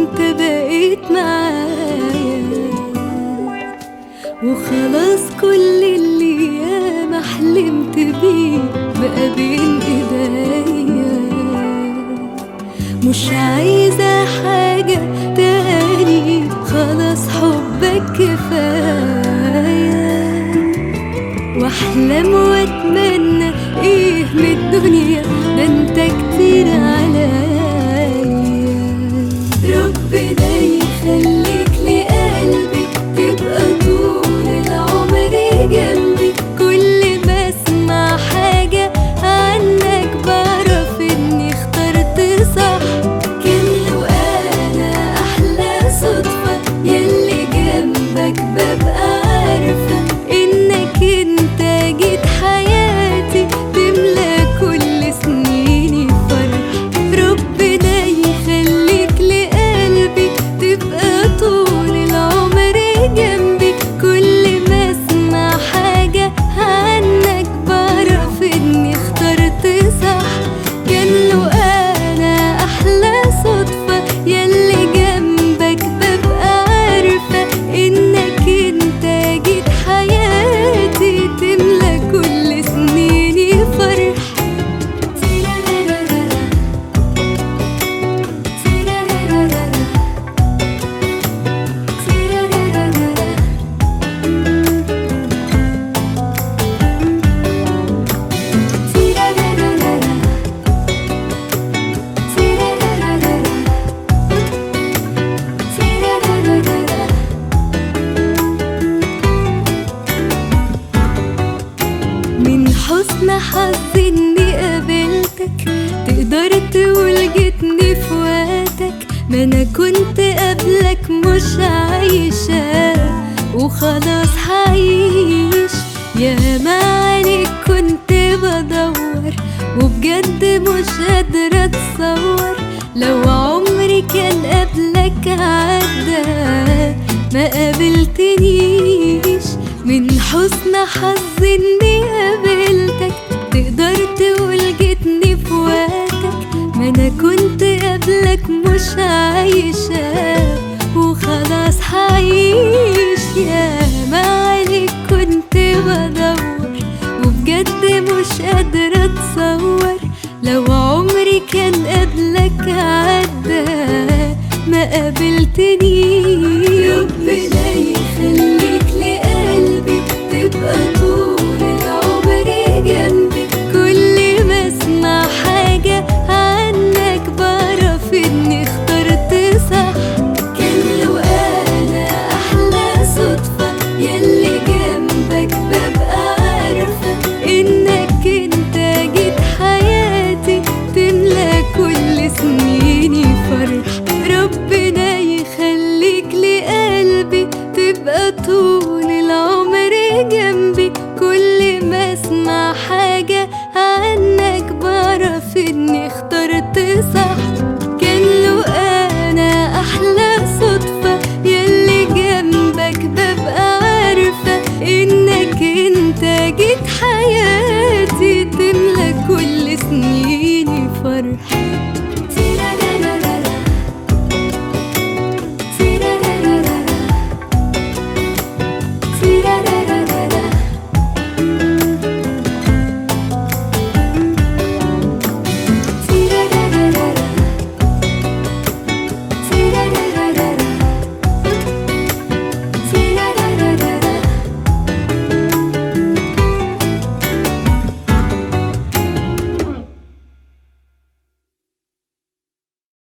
انت بقيت معايا وخلاص كل اللي ياما حلمت بيه بقى بين ايديا مش عايزة حاجة تاني خلاص حبك كفاية واحلم واتمنى ايه من الدنيا ده انت كتير عليا ربنا يخليك لقلبي تبقى طول العمر جنبي كل ما اسمع حاجة عنك بعرف اني اخترت صح كان لو انا احلى صدفة يلي جنبك ببقى عارفة انك انت جيت حياتي تملى كل سنيني فرح ربنا يخليك لقلبي تبقى طول العمر جنبي كل ما اسمع حاجة عنك بعرف اني اخترت صح كان لو انا احلى صدفة يلي جنبك ببقى عارفة انك انت جيت حياتي تملى كل سنيني فرح تيرارارارا. تيرارارارا. تيرارارارا. تيرارارارا. تيرارارارا. تيرارارارا. من حسن حظي اني قابلتك تقدر تقول جيتني في وقتك ما انا كنت قبلك مش عايشة وخلاص هعيش يا ما عليك كنت بدور وبجد مش قادرة اتصور لو عمري كان قبلك عدى ما قابلتنيش من حسن حظي اني قابلتك تقدر تقول جيتني في وقتك ما انا كنت قبلك مش عايشة وخلاص هعيش يا ما عليك كنت بدور وبجد مش قادرة اتصور لو عمري كان قبلك عدى ما قابلتني ربنا يخليك لقلبي تبقى طول العمر جنبي كل ما اسمع حاجة عنك بعرف اني اخترت